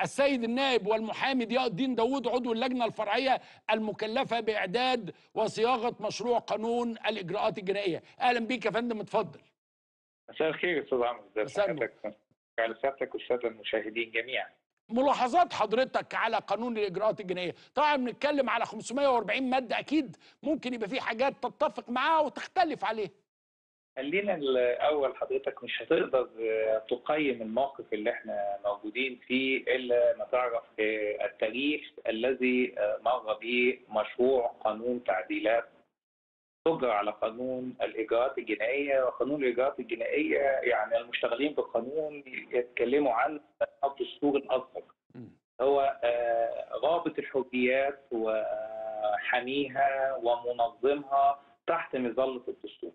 السيد النائب والمحامي ضياء الدين داوود عضو اللجنه الفرعيه المكلفه باعداد وصياغه مشروع قانون الاجراءات الجنائيه اهلا بيك يا فندم اتفضل مساء الخير يا استاذ عمرو ازي مساء النور. حضرتك على سيادتك والساده المشاهدين جميعا ملاحظات حضرتك على قانون الاجراءات الجنائيه طبعا بنتكلم على 540 ماده اكيد ممكن يبقى في حاجات تتفق معاها وتختلف عليها خلينا الاول حضرتك مش هتقدر آه، تقيم الموقف اللي احنا موجودين فيه الا ما تعرف آه، التاريخ الذي آه، مر به مشروع قانون تعديلات تجرى على قانون الاجراءات الجنائيه وقانون الاجراءات الجنائيه يعني المشتغلين بالقانون يتكلموا عن الدستور الاصغر هو آه، رابط الحريات وحاميها ومنظمها تحت مظله الدستور.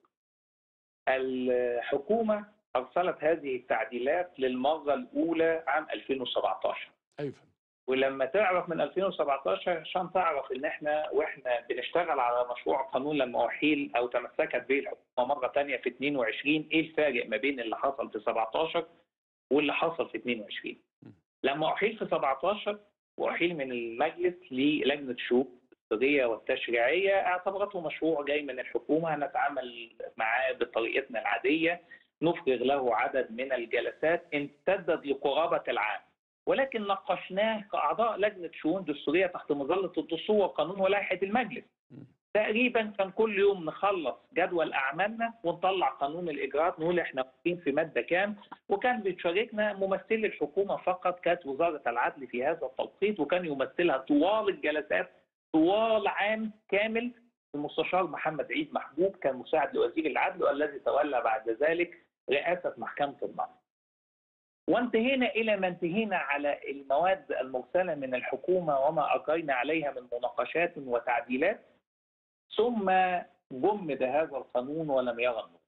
الحكومه ارسلت هذه التعديلات للمره الاولى عام 2017 ايوه فندم. ولما تعرف من 2017 عشان تعرف ان احنا واحنا بنشتغل على مشروع قانون لما احيل او تمسكت به الحكومه مره ثانيه في 22 ايه الفارق ما بين اللي حصل في 17 واللي حصل في 22 لما احيل في 17 واحيل من المجلس للجنه الشؤون الاقتصاديه والتشريعيه اعتبرته مشروع جاي من الحكومه نتعامل معاه بطريقتنا العاديه نفرغ له عدد من الجلسات امتدت لقرابه العام ولكن ناقشناه كاعضاء لجنه شؤون دستوريه تحت مظله الدستور والقانون ولائحه المجلس. تقريبا كان كل يوم نخلص جدول اعمالنا ونطلع قانون الاجراءات نقول احنا واقفين في ماده كام وكان بيشاركنا ممثلي الحكومه فقط كانت وزاره العدل في هذا التوقيت وكان يمثلها طوال الجلسات طوال عام كامل المستشار محمد عيد محبوب كان مساعد لوزير العدل والذي تولى بعد ذلك رئاسه محكمه النقض. وانتهينا الى ما انتهينا على المواد المرسله من الحكومه وما اجرينا عليها من مناقشات وتعديلات ثم جمد هذا القانون ولم يرى النور.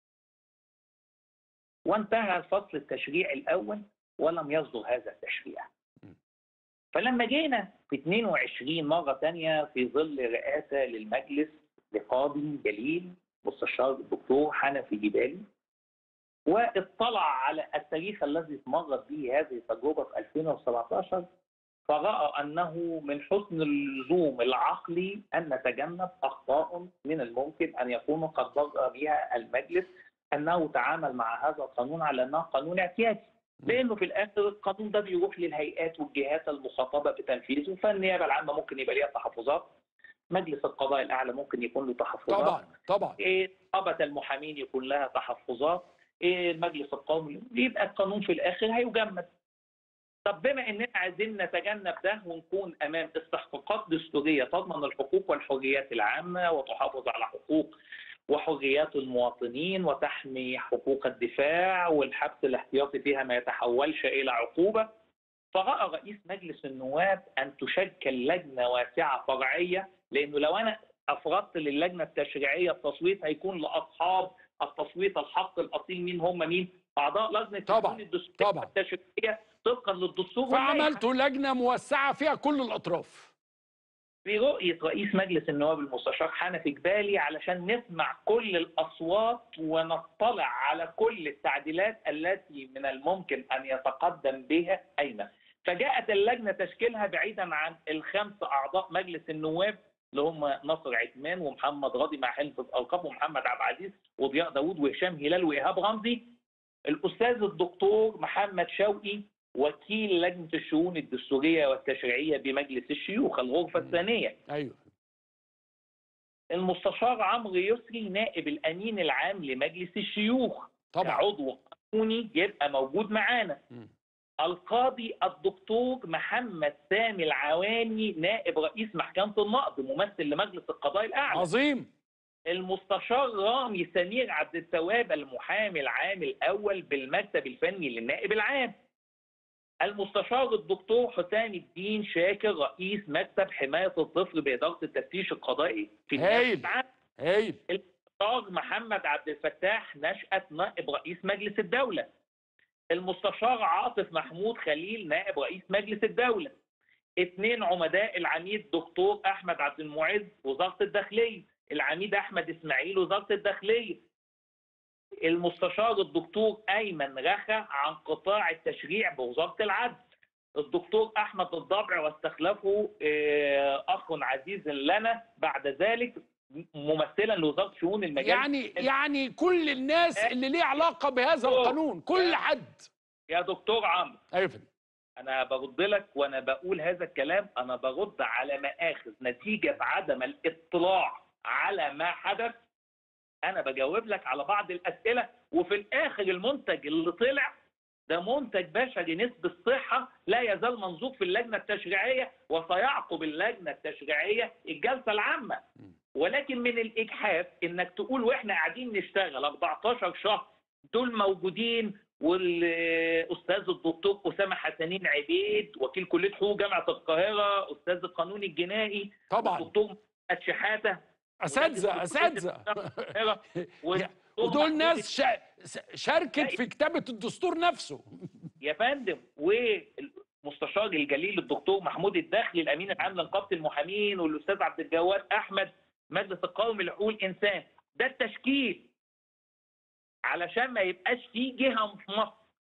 وانتهى الفصل التشريعي الاول ولم يصدر هذا التشريع. فلما جينا في 22 مره ثانيه في ظل رئاسه للمجلس لقاضي جليل مستشار الدكتور حنفي جبالي واطلع على التاريخ الذي مرت به هذه التجربه في 2017 فراى انه من حسن اللزوم العقلي ان نتجنب اخطاء من الممكن ان يكون قد ضر بها المجلس انه تعامل مع هذا القانون على انه قانون اعتيادي لانه في الاخر القانون ده بيروح للهيئات والجهات المخاطبه بتنفيذه فالنيابه العامه ممكن يبقى ليها تحفظات مجلس القضاء الاعلى ممكن يكون له تحفظات طبعا طبعا إيه نقابه المحامين يكون لها تحفظات ايه المجلس القومي يبقى القانون في الاخر هيجمد طب بما اننا عايزين نتجنب ده ونكون امام استحقاقات دستوريه تضمن الحقوق والحريات العامه وتحافظ على حقوق وحريات المواطنين وتحمي حقوق الدفاع والحبس الاحتياطي فيها ما يتحولش الى عقوبه فراى رئيس مجلس النواب ان تشكل لجنه واسعه فرعيه لانه لو انا افرضت للجنه التشريعيه التصويت هيكون لاصحاب التصويت الحق الاصيل مين هم مين؟ اعضاء لجنه طبعاً، الشؤون الدستوريه طبعاً. والتشريعيه طبقا للدستور واللائحة. فعملت لجنه موسعه فيها كل الاطراف في رؤيه رئيس مجلس النواب المستشار حنفي جبالي علشان نسمع كل الاصوات ونطلع على كل التعديلات التي من الممكن ان يتقدم بها ايمن. فجاءت اللجنه تشكيلها بعيدا عن الخمس اعضاء مجلس النواب اللي هم ناصر عثمان ومحمد راضي مع حلف الالقاب ومحمد عبد العزيز وضياء داوود وهشام هلال وايهاب رمزي الاستاذ الدكتور محمد شوقي وكيل لجنه الشؤون الدستوريه والتشريعيه بمجلس الشيوخ الغرفه الثانيه ايوه المستشار عمرو يسري نائب الامين العام لمجلس الشيوخ طبعا كعضو قانوني يبقى موجود معانا مم. القاضي الدكتور محمد سامي العواني نائب رئيس محكمه النقض ممثل لمجلس القضاء الاعلى عظيم المستشار رامي سمير عبد التواب المحامي العام الاول بالمكتب الفني للنائب العام المستشار الدكتور حسام الدين شاكر رئيس مكتب حمايه الطفل باداره التفتيش القضائي في النائب هايل. العام هايل المستشار محمد عبد الفتاح نشأت نائب رئيس مجلس الدولة المستشار عاطف محمود خليل نائب رئيس مجلس الدولة اثنين عمداء العميد دكتور أحمد عبد المعز وزارة الداخلية العميد أحمد إسماعيل وزارة الداخلية المستشار الدكتور أيمن رخا عن قطاع التشريع بوزارة العدل الدكتور احمد الضبع واستخلفه آه، اخ عزيز لنا بعد ذلك ممثلا لوزاره شؤون المجال يعني يعني كل الناس اللي ليه علاقه بهذا القانون كل حد يا دكتور عمرو ايوه يا فندم انا برد لك وانا بقول هذا الكلام انا برد على مآخذ نتيجه عدم الاطلاع على ما حدث انا بجاوب لك على بعض الاسئله وفي الاخر المنتج اللي طلع ده منتج بشري نسبة الصحة لا يزال منظور في اللجنة التشريعية وسيعقب اللجنة التشريعية الجلسة العامة ولكن من الإجحاف إنك تقول وإحنا قاعدين نشتغل 14 شهر دول موجودين والاستاذ الدكتور اسامه حسنين عبيد وكيل كليه حقوق جامعه القاهره استاذ القانون الجنائي طبعا الدكتور محمد شحاته اساتذه اساتذه ودول ناس شا... شاركت في كتابه الدستور نفسه يا فندم والمستشار الجليل الدكتور محمود الداخلي الامين العام لنقابه المحامين والاستاذ عبد الجواد احمد مجلس القومي لحقوق الانسان ده التشكيل علشان ما يبقاش في جهه في مصر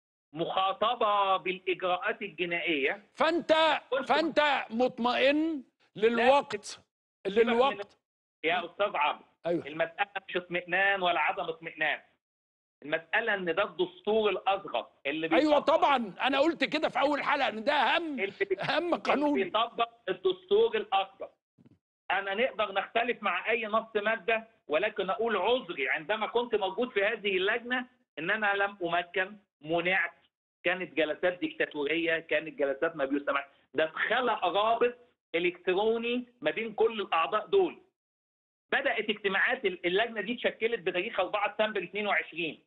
مخاطبه بالاجراءات الجنائيه فانت فانت مطمئن للوقت للوقت يا استاذ عمرو ايوه المساله مش اطمئنان ولا عدم اطمئنان المساله ان ده الدستور الاصغر اللي ايوه بيطبق- طبعا انا قلت كده في اول حلقه ان ده اهم اللي بي- اهم اللي قانون بيطبق الدستور الاصغر انا نقدر نختلف مع اي نص ماده ولكن اقول عذري عندما كنت موجود في هذه اللجنه ان انا لم امكن منعت كانت جلسات ديكتاتوريه كانت جلسات ما بيسمع ده اتخلق رابط الكتروني ما بين كل الاعضاء دول بدات اجتماعات اللجنه دي اتشكلت بتاريخ 4 ديسمبر 22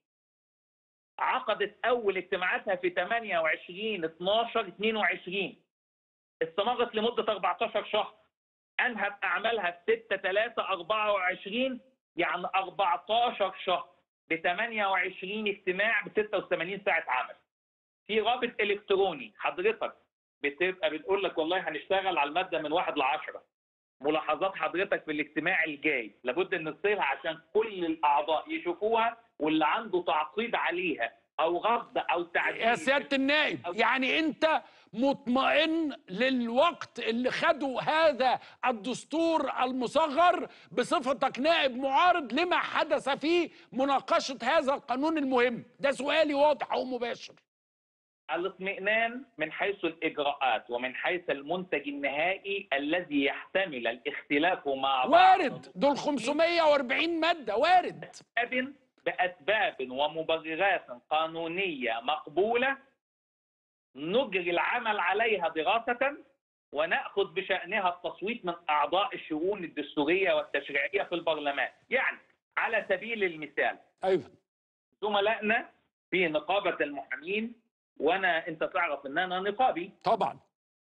عقدت اول اجتماعاتها في 28 12 22 استمرت لمده 14 شهر انهت اعمالها في 6 3 24 يعني 14 شهر ب 28 اجتماع ب 86 ساعه عمل في رابط الكتروني حضرتك بتبقى بتقول لك والله هنشتغل على الماده من 1 ل 10 ملاحظات حضرتك في الاجتماع الجاي لابد ان تصيرها عشان كل الاعضاء يشوفوها واللي عنده تعقيب عليها او رفض او تعديل يا سياده النائب يعني انت مطمئن للوقت اللي خده هذا الدستور المصغر بصفتك نائب معارض لما حدث في مناقشه هذا القانون المهم ده سؤالي واضح ومباشر الاطمئنان من حيث الاجراءات ومن حيث المنتج النهائي الذي يحتمل الاختلاف مع بعض وارد دول 540 ماده وارد بأسباب بأسباب ومبررات قانونية مقبولة نجري العمل عليها دراسة ونأخذ بشأنها التصويت من أعضاء الشؤون الدستورية والتشريعية في البرلمان يعني على سبيل المثال ايوه زملائنا في نقابة المحامين وأنا أنت تعرف أن أنا نقابي طبعا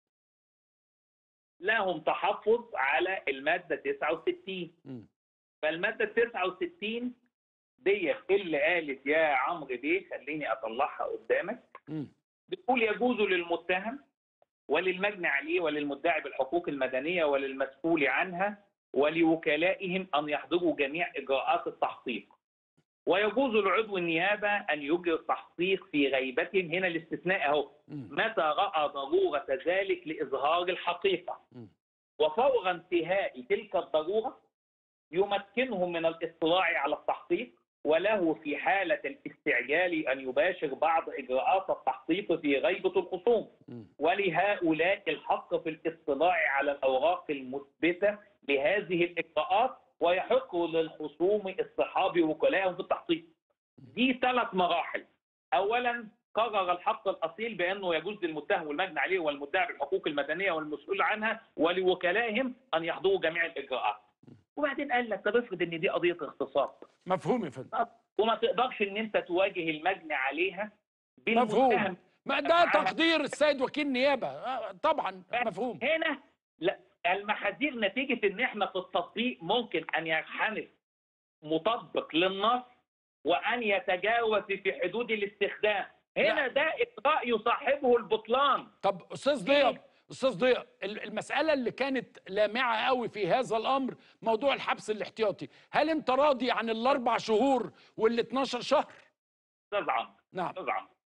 لهم تحفظ على المادة 69 مم. فالمادة 69 ديت اللي قالت يا عمرو بيه خليني أطلعها قدامك مم. بتقول يجوز للمتهم وللمجني عليه وللمدعي بالحقوق المدنية وللمسؤول عنها ولوكلائهم أن يحضروا جميع إجراءات التحقيق ويجوز لعضو النيابة أن يجري التحقيق في غيبتهم هنا الاستثناء أهو مم. متى رأى ضرورة ذلك لإظهار الحقيقة مم. وفور انتهاء تلك الضرورة يمكنه من الاطلاع على التحقيق وله في حالة الاستعجال أن يباشر بعض إجراءات التحقيق في غيبة الخصوم مم. ولهؤلاء الحق في الاطلاع على الأوراق المثبتة لهذه الإجراءات ويحق للخصوم اصطحاب وكلائهم في التحقيق دي ثلاث مراحل أولا قرر الحق الأصيل بأنه يجوز للمتهم والمجني عليه والمدعي بالحقوق المدنية والمسؤول عنها ولوكلائهم أن يحضروا جميع الإجراءات وبعدين قال لك طب افرض ان دي قضيه اغتصاب مفهوم يا فندم وما تقدرش ان انت تواجه المجني عليها مفهوم بالمتهم ما ده تقدير السيد وكيل نيابه آه، طبعا مفهوم هنا لا المحاذير نتيجه ان احنا في التطبيق ممكن ان ينحنف مطبق للنص وان يتجاوز في حدود الاستخدام هنا لا. ده اجراء يصاحبه البطلان طب استاذ ضياء استاذ ضياء ال- المساله اللي كانت لامعه قوي في هذا الامر موضوع الحبس الاحتياطي هل انت راضي عن الاربع شهور وال 12 شهر استاذ عمرو نعم استاذ عمرو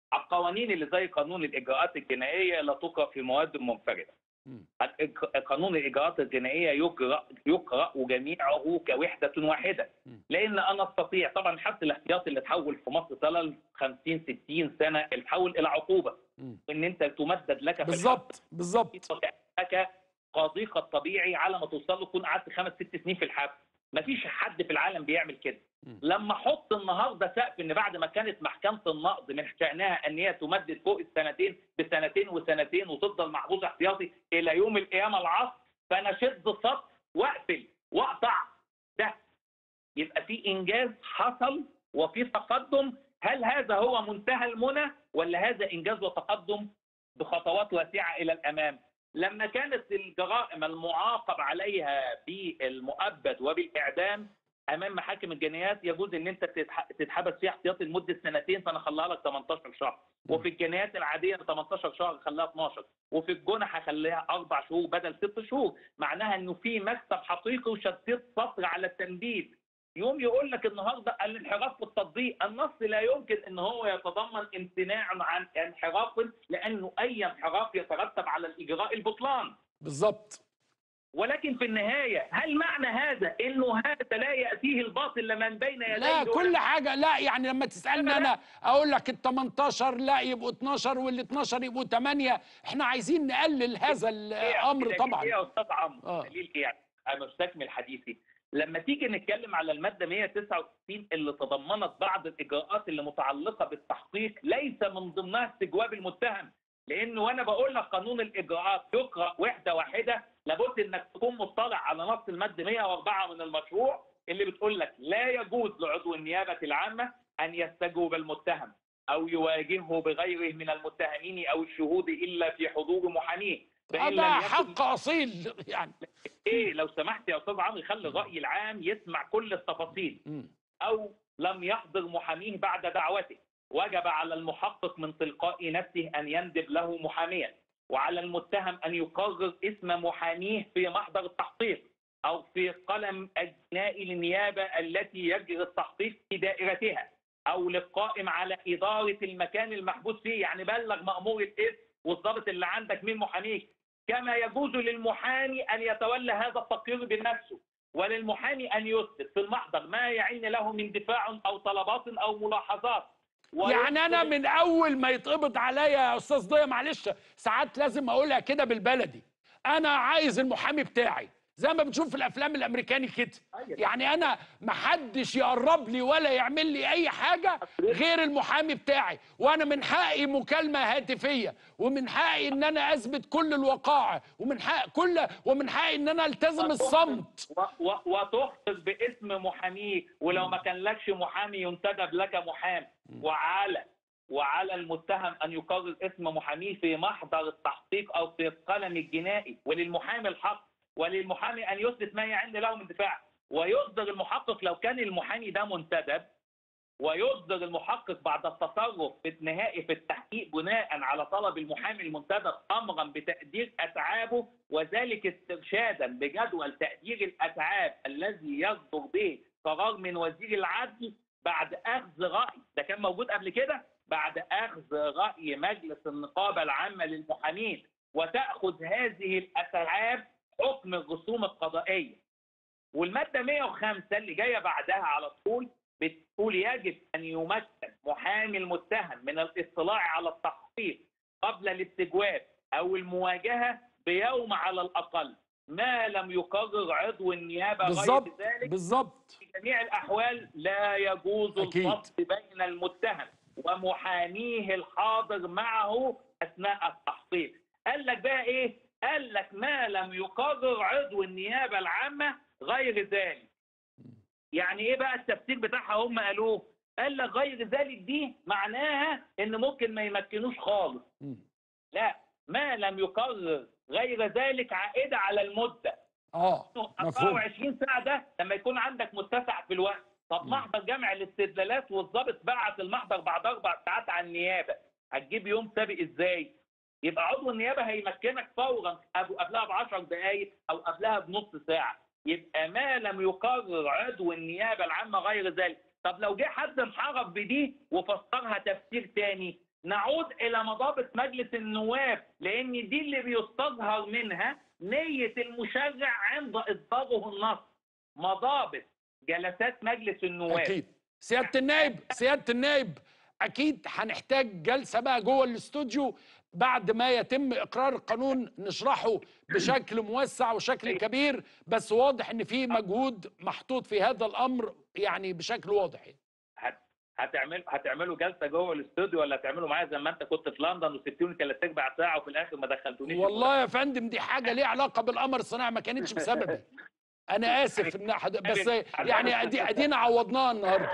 على القوانين اللي زي قانون الاجراءات الجنائيه لا تقرا في مواد منفرده مم. الإج- قانون الاجراءات الجنائيه يقرا يقرا جميعه كوحده واحده مم. لان انا استطيع طبعا الحبس الاحتياطي اللي اتحول في مصر خلال 50 60 سنه اتحول الى عقوبه مم. ان انت تمدد لك في بالظبط بالظبط الحبس لك قاضيك الطبيعي على ما توصل له تكون قعدت خمس ست سنين في الحبس مفيش حد في العالم بيعمل كده مم. لما احط النهارده سقف ان بعد ما كانت محكمه النقض من شانها ان هي تمدد فوق السنتين بسنتين وسنتين وتفضل محبوس احتياطي الى يوم القيامه العصر فانا شد السطر واقفل واقطع ده يبقى في انجاز حصل وفي تقدم هل هذا هو منتهى المنى ولا هذا انجاز وتقدم بخطوات واسعه الى الامام لما كانت الجرائم المعاقب عليها بالمؤبد وبالاعدام امام محاكم الجنايات يجوز ان انت تتح- تتحبس فيها احتياطي لمده سنتين فانا اخليها لك 18 شهر وفي الجنايات العاديه 18 شهر خليها 12 وفي الجنح هخليها اربع شهور بدل ست شهور معناها انه في مكسب حقيقي وشديت سطر على التنبيه يوم يقول لك النهارده الانحراف في التطبيق النص لا يمكن ان هو يتضمن امتناع عن انحراف لانه اي انحراف يترتب على الاجراء البطلان بالظبط ولكن في النهايه هل معنى هذا انه هذا لا ياتيه الباطل لمن بين يديه لا ولا كل حاجة لا يعني لما تسألني لا، لا. أنا أقول لك ال 18 لا يبقوا 12 وال 12 يبقوا 8 إحنا عايزين نقلل هذا الأمر دليل طبعا ايه يا استاذ عمرو آه. دليل ايه يعني انا مستكمل حديثي لما تيجي نتكلم على الماده 169 اللي تضمنت بعض الاجراءات اللي متعلقه بالتحقيق ليس من ضمنها استجواب المتهم لان وانا بقول لك قانون الاجراءات يقرا وحده واحده لابد انك تكون مطلع على نص الماده 104 من المشروع اللي بتقول لك لا يجوز لعضو النيابه العامه ان يستجوب المتهم او يواجهه بغيره من المتهمين او الشهود الا في حضور محاميه فإن هذا لم يكن حق أصيل يعني ايه لو سمحت يا استاذ عمرو خلي الراي العام يسمع كل التفاصيل مم. او لم يحضر محاميه بعد دعوته وجب على المحقق من تلقاء نفسه ان يندب له محاميا وعلى المتهم ان يقرر اسم محاميه في محضر التحقيق او في قلم الجنائي للنيابه التي يجري التحقيق في دائرتها او للقائم على اداره المكان المحبوس فيه يعني بلغ مامور الاسم والضابط اللي عندك مين محاميك كما يجوز للمحامي ان يتولى هذا التقرير بنفسه وللمحامي ان يثبت في المحضر ما يعين له من دفاع او طلبات او ملاحظات يعني أنا ويثبت- من أول ما يتقبض عليا يا أستاذ ضياء معلش ساعات لازم أقولها كده بالبلدي أنا عايز المحامي بتاعي زي ما بنشوف في الأفلام الأمريكاني كده أيوة. يعني أنا محدش يقرب لي ولا يعمل لي أي حاجة غير المحامي بتاعي وأنا من حقي مكالمة هاتفية ومن حقي إن أنا أثبت كل الوقائع ومن حق كل ومن حقي إن أنا ألتزم الصمت و- و- وتخطر باسم محاميك ولو ما كان لكش محامي ينتدب لك محام وعلى وعلى المتهم ان يقرر اسم محاميه في محضر التحقيق او في القلم الجنائي وللمحامي الحق وللمحامي ان يثبت ما يعن له من دفاع ويصدر المحقق لو كان المحامي ده منتدب ويصدر المحقق بعد التصرف في النهائي في التحقيق بناء على طلب المحامي المنتدب امرا بتقدير اتعابه وذلك استرشادا بجدول تقدير الاتعاب الذي يصدر به قرار من وزير العدل بعد اخذ راي ده كان موجود قبل كده بعد اخذ راي مجلس النقابه العامه للمحامين وتاخذ هذه الاتعاب حكم الرسوم القضائيه والماده 105 اللي جايه بعدها على طول بتقول يجب ان يمكن محامي المتهم من الاطلاع على التحقيق قبل الاستجواب او المواجهه بيوم على الاقل ما لم يقرر عضو النيابه غير بالظبط ذلك بالظبط في جميع الاحوال لا يجوز أكيد. الفصل بين المتهم ومحاميه الحاضر معه اثناء التحقيق قال لك بقى ايه قال لك ما لم يقرر عضو النيابه العامه غير ذلك يعني ايه بقى التفسير بتاعها هم قالوه قال لك غير ذلك دي معناها ان ممكن ما يمكنوش خالص مم. لا ما لم يقرر غير ذلك عائده على المده اه مفهوم 24 ساعه ده لما يكون عندك متسع في الوقت طب مم. محضر جمع الاستدلالات والضابط بعت المحضر بعد اربع ساعات على النيابه هتجيب يوم سابق ازاي؟ يبقى عضو النيابه هيمكنك فورا أو قبلها ب 10 دقائق او قبلها بنص ساعه يبقى ما لم يقرر عضو النيابه العامه غير ذلك طب لو جه حد انحرف بدي وفسرها تفسير تاني نعود الى مضابط مجلس النواب لان دي اللي بيستظهر منها نيه المشرع عند اصداره النص مضابط جلسات مجلس النواب اكيد سياده النائب سياده النائب اكيد هنحتاج جلسه بقى جوه الاستوديو بعد ما يتم اقرار القانون نشرحه بشكل موسع وشكل كبير بس واضح ان في مجهود محطوط في هذا الامر يعني بشكل واضح يعني. هت- هتعمل هتعملوا جلسه جوه الاستوديو ولا هتعملوا معايا زي ما انت كنت في لندن وسبتوني ثلاث ارباع ساعه وفي الاخر ما دخلتونيش والله يا فندم دي حاجه ليها علاقه بالقمر الصناعي ما كانتش بسببي انا اسف ان حد... بس يعني أدي ادينا عوضناها النهارده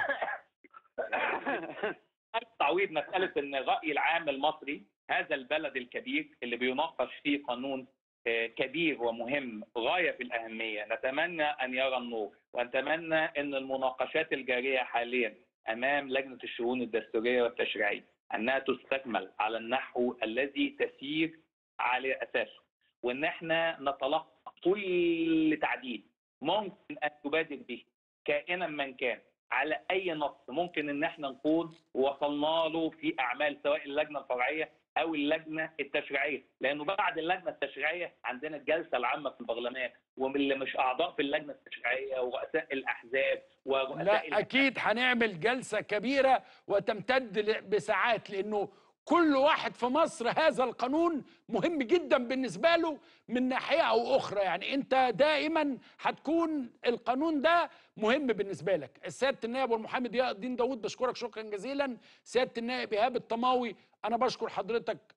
تعويض مساله ان الراي العام المصري هذا البلد الكبير اللي بيناقش فيه قانون آه، كبير ومهم غايه في الاهميه نتمنى ان يرى النور ونتمنى ان المناقشات الجاريه حاليا امام لجنه الشؤون الدستوريه والتشريعيه انها تستكمل على النحو الذي تسير على اساسه وان احنا نتلقى كل تعديل ممكن ان تبادر به كائنا من كان على اي نص ممكن ان احنا نكون وصلنا له في اعمال سواء اللجنه الفرعيه او اللجنه التشريعيه لانه بعد اللجنه التشريعيه عندنا الجلسه العامه في البرلمان ومن اللي مش اعضاء في اللجنه التشريعيه ورؤساء الاحزاب ورؤساء لا اكيد هنعمل جلسه كبيره وتمتد ل- بساعات لانه كل واحد في مصر هذا القانون مهم جدا بالنسبه له من ناحيه او اخرى يعني انت دائما هتكون القانون ده مهم بالنسبه لك سياده النائب والمحامي ضياء الدين داوود بشكرك شكرا جزيلا سياده النائب ايهاب الطماوي انا بشكر حضرتك